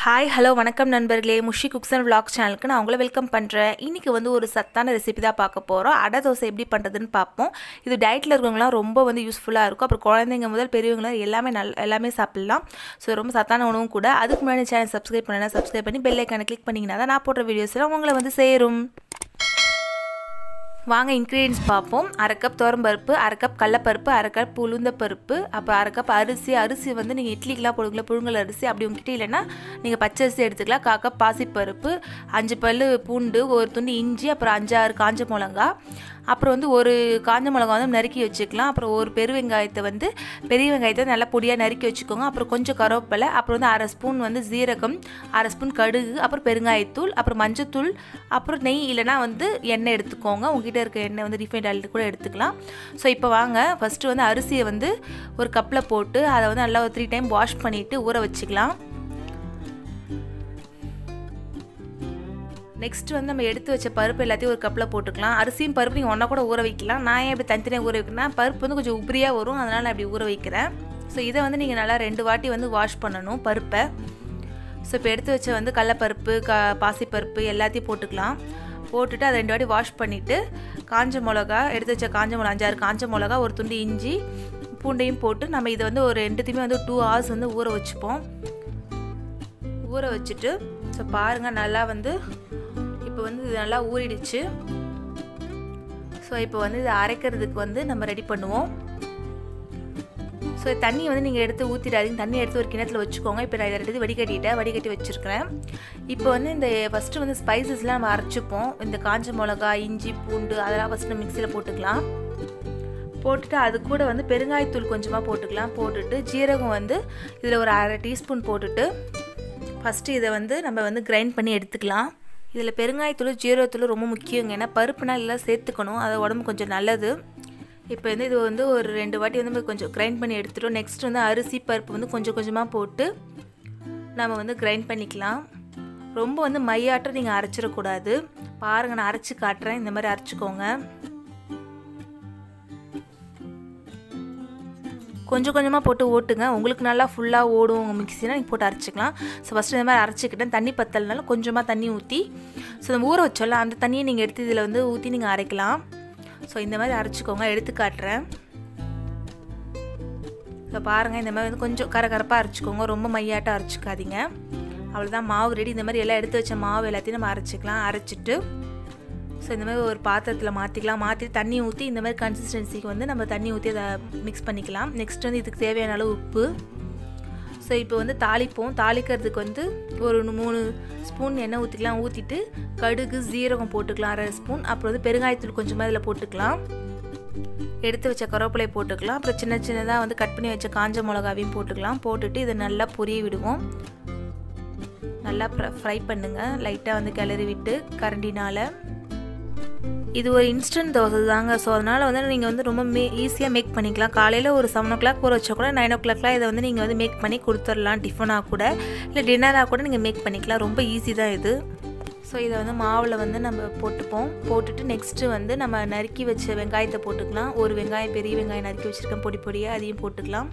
hi hello வணக்கம் நண்பர்களே முஷி cooks and vlog சேனலுக்கு நான் உங்களை வெல்கம் பண்ணுறேன் இன்றைக்கி வந்து ஒரு சத்தான ரெசிபி தான் பார்க்க போகிறோம் அடை தோசை எப்படி பண்ணுறதுன்னு பார்ப்போம் இது டயட்டில் இருக்கவங்களாம் ரொம்ப வந்து யூஸ்ஃபுல்லாக இருக்கும் அப்புறம் குழந்தைங்க முதல் பெரியவங்களாம் எல்லாமே நல் எல்லாமே சாப்பிட்லாம் ஸோ ரொம்ப சத்தான உணவும் கூட அதுக்கு முன்னாடி சேனல் சப்ஸ்கிரைப் பண்ணனா சப்ஸ்கிரைப் பண்ணி பெல் ஐக்கானை கிளிக் பண்ணிங்கன்னா தான் நான் போடுற வீடியோஸ்லாம் உங்களை வந்து சேரும் வாங்க இன்க்ரீடியன்ஸ் பார்ப்போம் அரை கப் பருப்பு அரை கப் கடலப்பருப்பு அரை கப் உளுந்த பருப்பு அப்புறம் அரை கப் அரிசி அரிசி வந்து நீங்கள் இட்லிக்கெலாம் போடுங்களா புழுங்கல் அரிசி அப்படி உங்ககிட்ட இல்லைன்னா நீங்கள் பச்சை அரிசி எடுத்துக்கலாம் கா கப் பாசிப்பருப்பு அஞ்சு பல் பூண்டு ஒரு துண்டு இஞ்சி அப்புறம் அஞ்சாறு காஞ்ச மிளகா அப்புறம் வந்து ஒரு காஞ்ச மிளகா வந்து நறுக்கி வச்சுக்கலாம் அப்புறம் ஒரு பெரு வெங்காயத்தை வந்து பெரிய வெங்காயத்தை நல்லா பொடியாக நறுக்கி வச்சுக்கோங்க அப்புறம் கொஞ்சம் கருவேப்பிலை அப்புறம் வந்து அரை ஸ்பூன் வந்து ஜீரகம் அரை ஸ்பூன் கடுகு அப்புறம் பெருங்காயத்தூள் அப்புறம் மஞ்சத்தூள் அப்புறம் நெய் இல்லைனா வந்து எண்ணெய் எடுத்துக்கோங்க உங்ககிட்ட இருக்க எண்ணெய் வந்து ரீஃபைண்ட் ஆயில் கூட எடுத்துக்கலாம் ஸோ இப்போ வாங்க ஃபஸ்ட்டு வந்து அரிசியை வந்து ஒரு கப்பில் போட்டு அதை வந்து நல்லா ஒரு த்ரீ டைம் வாஷ் பண்ணிவிட்டு ஊற வச்சுக்கலாம் நெக்ஸ்ட் வந்து நம்ம எடுத்து வச்ச பருப்பு எல்லாத்தையும் ஒரு கப்பில் போட்டுக்கலாம் அரிசியும் பருப்பு நீங்கள் ஒன்றா கூட ஊற வைக்கலாம் நான் ஏன் இப்படி தனித்தனியாக ஊற வைக்கிறேன்னா பருப்பு வந்து கொஞ்சம் உபரியாக வரும் அதனால் நான் இப்படி ஊற வைக்கிறேன் ஸோ இதை வந்து நீங்கள் நல்லா ரெண்டு வாட்டி வந்து வாஷ் பண்ணணும் பருப்பை ஸோ இப்போ எடுத்து வச்ச வந்து கடலப்பருப்பு க பாசிப்பருப்பு எல்லாத்தையும் போட்டுக்கலாம் போட்டுட்டு அதை ரெண்டு வாட்டி வாஷ் பண்ணிவிட்டு காஞ்ச மிளகா எடுத்து வச்ச காஞ்ச மிளகா அஞ்சாறு காஞ்ச மிளகா ஒரு துண்டு இஞ்சி பூண்டையும் போட்டு நம்ம இதை வந்து ஒரு ரெண்டுத்தையுமே வந்து டூ ஹவர்ஸ் வந்து ஊற வச்சுப்போம் ஊற வச்சுட்டு ஸோ பாருங்கள் நல்லா வந்து இப்போ வந்து இது நல்லா ஊறிடுச்சு ஸோ இப்போ வந்து இதை அரைக்கிறதுக்கு வந்து நம்ம ரெடி பண்ணுவோம் ஸோ தண்ணி வந்து நீங்கள் எடுத்து ஊற்றிடாதீங்க தண்ணி எடுத்து ஒரு கிணத்துல வச்சுக்கோங்க இப்போ நான் இதை எடுத்து வடிகட்டிட்டேன் வடிகட்டி வச்சுருக்கிறேன் இப்போ வந்து இந்த ஃபஸ்ட்டு வந்து ஸ்பைசஸ்லாம் நம்ம அரைச்சிப்போம் இந்த காஞ்ச மிளகா இஞ்சி பூண்டு அதெல்லாம் ஃபஸ்ட்டு மிக்சியில் போட்டுக்கலாம் போட்டுட்டு அது கூட வந்து பெருங்காயத்தூள் கொஞ்சமாக போட்டுக்கலாம் போட்டுட்டு ஜீரகம் வந்து இதில் ஒரு அரை டீஸ்பூன் போட்டுட்டு ஃபஸ்ட்டு இதை வந்து நம்ம வந்து கிரைண்ட் பண்ணி எடுத்துக்கலாம் இதில் பெருங்காயத்தூள் ஜீரகத்தூள் ரொம்ப முக்கியங்க ஏன்னா பருப்புனா எல்லாம் சேர்த்துக்கணும் அது உடம்பு கொஞ்சம் நல்லது இப்போ வந்து இது வந்து ஒரு ரெண்டு வாட்டி வந்து கொஞ்சம் கிரைண்ட் பண்ணி எடுத்துட்டோம் நெக்ஸ்ட் வந்து அரிசி பருப்பு வந்து கொஞ்சம் கொஞ்சமாக போட்டு நம்ம வந்து கிரைண்ட் பண்ணிக்கலாம் ரொம்ப வந்து மையாட்டம் நீங்கள் அரைச்சிடக்கூடாது பாருங்கள் நான் அரைச்சி காட்டுறேன் இந்த மாதிரி அரைச்சிக்கோங்க கொஞ்சம் கொஞ்சமாக போட்டு ஓட்டுங்க உங்களுக்கு நல்லா ஃபுல்லாக ஓடும் உங்கள் மிக்சினா நீங்கள் போட்டு அரைச்சிக்கலாம் ஸோ ஃபஸ்ட்டு இந்த மாதிரி அரைச்சிக்கிட்டேன் தண்ணி பத்தலனால கொஞ்சமாக தண்ணி ஊற்றி ஸோ நம்ம ஊற வச்சோம்ல அந்த தண்ணியை நீங்கள் எடுத்து இதில் வந்து ஊற்றி நீங்கள் அரைக்கலாம் ஸோ இந்த மாதிரி அரைச்சிக்கோங்க எடுத்து காட்டுறேன் ஸோ பாருங்கள் இந்த மாதிரி வந்து கொஞ்சம் கரகரப்பாக அரைச்சிக்கோங்க ரொம்ப மையாட்டாக அரைச்சிக்காதீங்க அவ்வளோதான் மாவு ரெடி இந்த மாதிரி எல்லாம் எடுத்து வச்ச மாவு எல்லாத்தையும் நம்ம அரைச்சிக்கலாம் அரைச்சிட்டு ஸோ இந்த மாதிரி ஒரு பாத்திரத்தில் மாற்றிக்கலாம் மாற்றி தண்ணி ஊற்றி இந்த மாதிரி கன்சிஸ்டன்சிக்கு வந்து நம்ம தண்ணி ஊற்றி அதை மிக்ஸ் பண்ணிக்கலாம் நெக்ஸ்ட் வந்து இதுக்கு தேவையான அளவு உப்பு ஸோ இப்போ வந்து தாளிப்போம் தாளிக்கிறதுக்கு வந்து ஒரு மூணு ஸ்பூன் எண்ணெய் ஊற்றிக்கலாம் ஊற்றிட்டு கடுகு ஜீரகம் போட்டுக்கலாம் அரை ஸ்பூன் அப்புறம் வந்து பெருங்காயத்தூள் கொஞ்சமாக இதில் போட்டுக்கலாம் எடுத்து வச்ச கருவேப்பிலை போட்டுக்கலாம் அப்புறம் சின்ன சின்னதாக வந்து கட் பண்ணி வச்ச காஞ்ச மிளகாவையும் போட்டுக்கலாம் போட்டுட்டு இதை நல்லா பொரிய விடுவோம் நல்லா ஃப்ரை பண்ணுங்கள் லைட்டாக வந்து கிளறி விட்டு கரண்டினால் இது ஒரு இன்ஸ்டன்ட் தோசை தாங்க ஸோ அதனால் வந்து நீங்கள் வந்து ரொம்ப மே ஈஸியாக மேக் பண்ணிக்கலாம் காலையில் ஒரு செவன் ஓ கிளாக் ஊற வச்சா கூட நைன் ஓ கிளாக்லாம் இதை வந்து நீங்கள் வந்து மேக் பண்ணி கொடுத்துடலாம் டிஃபனாக கூட இல்லை டின்னராக கூட நீங்கள் மேக் பண்ணிக்கலாம் ரொம்ப ஈஸி தான் இது ஸோ இதை வந்து மாவில் வந்து நம்ம போட்டுப்போம் போட்டுட்டு நெக்ஸ்ட்டு வந்து நம்ம நறுக்கி வச்ச வெங்காயத்தை போட்டுக்கலாம் ஒரு வெங்காயம் பெரிய வெங்காயம் நறுக்கி வச்சுருக்கேன் பொடி பொடியாக அதையும் போட்டுக்கலாம்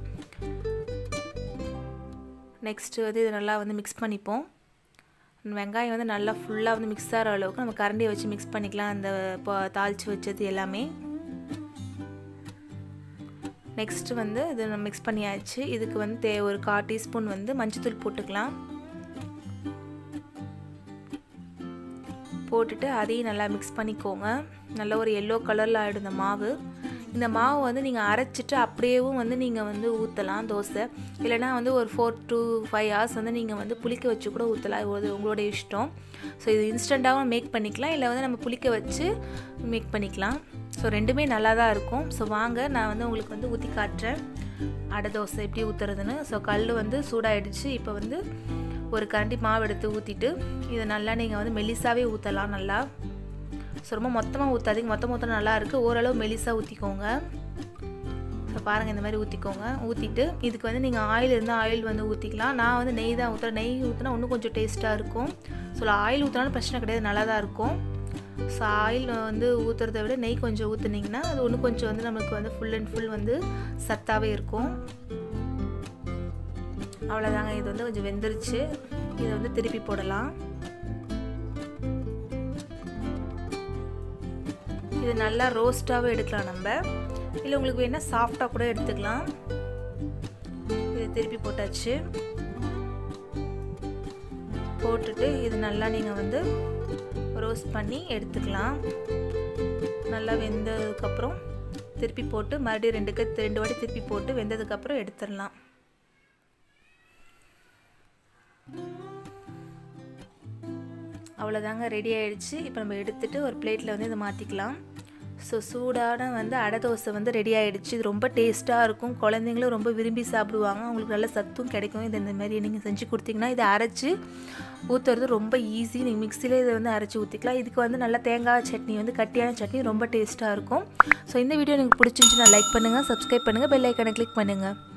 நெக்ஸ்ட்டு வந்து இதை நல்லா வந்து மிக்ஸ் பண்ணிப்போம் வெங்காயம் வந்து நல்லா ஃபுல்லாக வந்து மிக்ஸ் ஆகிற அளவுக்கு நம்ம கரண்டியை வச்சு மிக்ஸ் பண்ணிக்கலாம் அந்த தாளித்து வச்சது எல்லாமே நெக்ஸ்ட்டு வந்து இது நம்ம மிக்ஸ் பண்ணியாச்சு இதுக்கு வந்து தே ஒரு கால் டீஸ்பூன் வந்து மஞ்சத்தூள் போட்டுக்கலாம் போட்டுட்டு அதையும் நல்லா மிக்ஸ் பண்ணிக்கோங்க நல்ல ஒரு எல்லோ கலரில் ஆகிடும் இந்த மாவு இந்த மாவு வந்து நீங்கள் அரைச்சிட்டு அப்படியேவும் வந்து நீங்கள் வந்து ஊற்றலாம் தோசை இல்லைனா வந்து ஒரு ஃபோர் டு ஃபைவ் ஹவர்ஸ் வந்து நீங்கள் வந்து புளிக்க வச்சு கூட ஊற்றலாம் இது உங்களோட இஷ்டம் ஸோ இது இன்ஸ்டண்ட்டாகவும் மேக் பண்ணிக்கலாம் இல்லை வந்து நம்ம புளிக்க வச்சு மேக் பண்ணிக்கலாம் ஸோ ரெண்டுமே நல்லா தான் இருக்கும் ஸோ வாங்க நான் வந்து உங்களுக்கு வந்து ஊற்றி காட்டுறேன் அடை தோசை எப்படி ஊற்றுறதுன்னு ஸோ கல் வந்து சூடாகிடுச்சு இப்போ வந்து ஒரு கரண்டி மாவு எடுத்து ஊற்றிட்டு இதை நல்லா நீங்கள் வந்து மெலிசாவே ஊற்றலாம் நல்லா ஸோ ரொம்ப மொத்தமாக ஊற்றாதீங்க மொத்தம் ஊற்றினா நல்லா இருக்குது ஓரளவு மெலிசாக ஊற்றிக்கோங்க ஸோ பாருங்கள் இந்த மாதிரி ஊற்றிக்கோங்க ஊற்றிட்டு இதுக்கு வந்து நீங்கள் ஆயில் இருந்தால் ஆயில் வந்து ஊற்றிக்கலாம் நான் வந்து நெய் தான் ஊற்றுறேன் நெய் ஊற்றினா இன்னும் கொஞ்சம் டேஸ்ட்டாக இருக்கும் ஸோ ஆயில் ஊற்றினாலும் பிரச்சனை கிடையாது நல்லா தான் இருக்கும் ஸோ ஆயில் வந்து ஊற்றுறத விட நெய் கொஞ்சம் ஊற்றுனீங்கன்னா அது இன்னும் கொஞ்சம் வந்து நமக்கு வந்து ஃபுல் அண்ட் ஃபுல் வந்து சத்தாகவே இருக்கும் அவ்வளோதாங்க இது வந்து கொஞ்சம் வெந்துருச்சு இதை வந்து திருப்பி போடலாம் இது நல்லா ரோஸ்ட்டாகவே எடுக்கலாம் நம்ம இல்லை உங்களுக்கு வேணால் சாஃப்டாக கூட எடுத்துக்கலாம் இது திருப்பி போட்டாச்சு போட்டுட்டு இது நல்லா நீங்கள் வந்து ரோஸ்ட் பண்ணி எடுத்துக்கலாம் நல்லா வெந்ததுக்கப்புறம் திருப்பி போட்டு மறுபடியும் ரெண்டுக்கு ரெண்டு வாட்டி திருப்பி போட்டு வெந்ததுக்கப்புறம் எடுத்துடலாம் அவ்வளோதாங்க ரெடி ஆகிடுச்சு இப்போ நம்ம எடுத்துகிட்டு ஒரு பிளேட்டில் வந்து இதை மாற்றிக்கலாம் ஸோ சூடான வந்து அடை தோசை வந்து ரெடி ஆகிடுச்சு இது ரொம்ப டேஸ்ட்டாக இருக்கும் குழந்தைங்களும் ரொம்ப விரும்பி சாப்பிடுவாங்க அவங்களுக்கு நல்ல சத்தும் கிடைக்கும் இது இந்த மாதிரி நீங்கள் செஞ்சு கொடுத்தீங்கன்னா இதை அரைச்சி ஊற்றுறது ரொம்ப ஈஸி நீங்கள் மிக்சிலே இதை வந்து அரைச்சி ஊற்றிக்கலாம் இதுக்கு வந்து நல்லா தேங்காய் சட்னி வந்து கட்டியான சட்னி ரொம்ப டேஸ்ட்டாக இருக்கும் ஸோ இந்த வீடியோ எனக்கு பிடிச்சிருந்துச்சுன்னா லைக் பண்ணுங்கள் சப்ஸ்கிரைப் பண்ணுங்கள் பெல் ஐக்கனை கிளிக் பண்ணுங்கள்